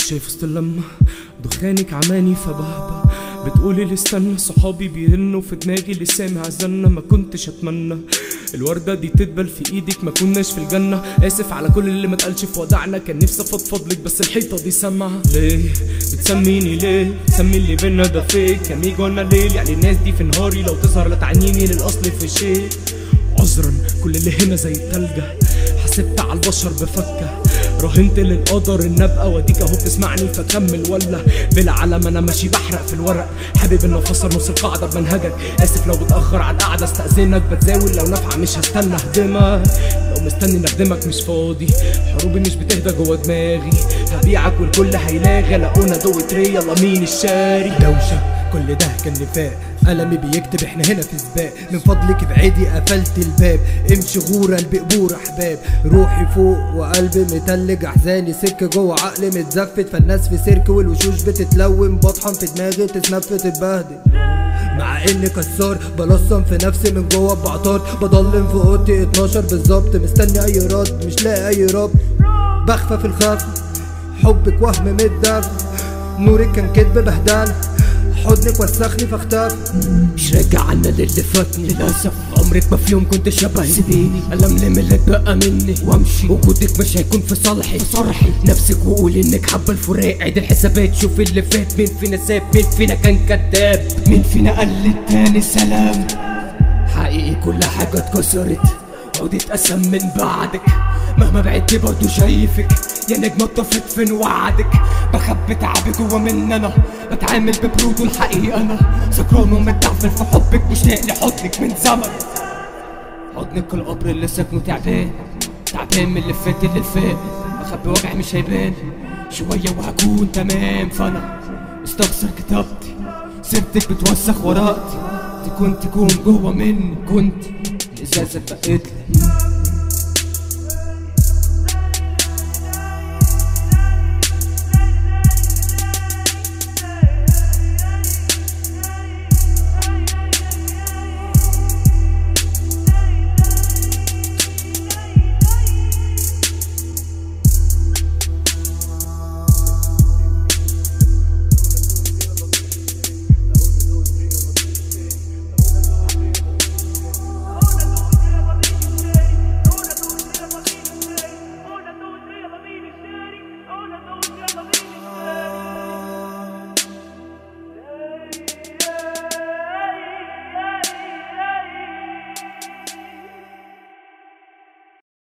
شايف وسط اللمة دخانك عماني فبهبة بتقولي لي استنى صحابي بيرنوا في دماغي اللي سامع زنة ما كنتش اتمنى الوردة دي تدبل في ايدك ما كناش في الجنة اسف على كل اللي ما اتقالش في ودعنا كان نفسي افضفض لك بس الحيطة دي سامعة ليه بتسميني ليه بتسمي اللي بينا ده فيك كان يجي وانا ليل يعني الناس دي في نهاري لو تظهر لا تعنيني للاصل في شيء عذرا كل اللي هنا زي التلجة حسبت على البشر بفكة راهنت للقدر ان ابقى واديك اهو بتسمعني فكمل ولا بالعلم انا ماشي بحرق في الورق حابب ان افسر نص القاعده بمنهجك اسف لو بتاخر على القعده استاذنك بتزاول لو نافعه مش هستنى اهدمك لو مستني نخدمك مش فاضي حروبي مش بتهدى جوا دماغي هبيعك والكل هيلاغي لاقونا دوت ري يلا مين الشاري دوشة كل ده كان نفاق قلمي بيكتب احنا هنا في سباق من فضلك ابعدي قفلت الباب امشي غورة البقبور احباب روحي فوق وقلبي متلج احزاني سكة جوه عقلي متزفت فالناس في سيرك والوشوش بتتلون بطحن في دماغي تتنفت تتبهدل مع اني كسار بلصم في نفسي من جوه بعطار بضلم في اوضتي 12 بالظبط مستني اي رد مش لاقي اي رد بخفى في الخف حبك وهم متدفى نورك كان كدب بهدل حضنك وسخني فاختفى مش راجع عنا للي فاتني للأسف عمرك ما في يوم كنت شبهي سيبيني ألملم اللي اتبقى مني وامشي وجودك مش هيكون في صالحي صالحي نفسك وقولي انك حابة الفراق عيد الحسابات شوف اللي فات مين فينا ساب مين فينا كان كداب مين فينا قال للتاني سلام حقيقي كل حاجة اتكسرت عودي اتقسم من بعدك مهما بعدت برضه شايفك يا نجمة طفت فين وعدك بخبي تعبي جوا مني انا بتعامل ببرود والحقيقة انا سكران ومتعفن في حبك مشتاق لحضنك من زمن حضنك القبر اللي ساكنه تعبان تعبان من اللي فات اللي فات بخبي وجعي مش هيبان شوية وهكون تمام فانا استخسر كتابتي سبتك بتوسخ ورقتي انت كنت كون جوا مني كنت الازازة بقتلي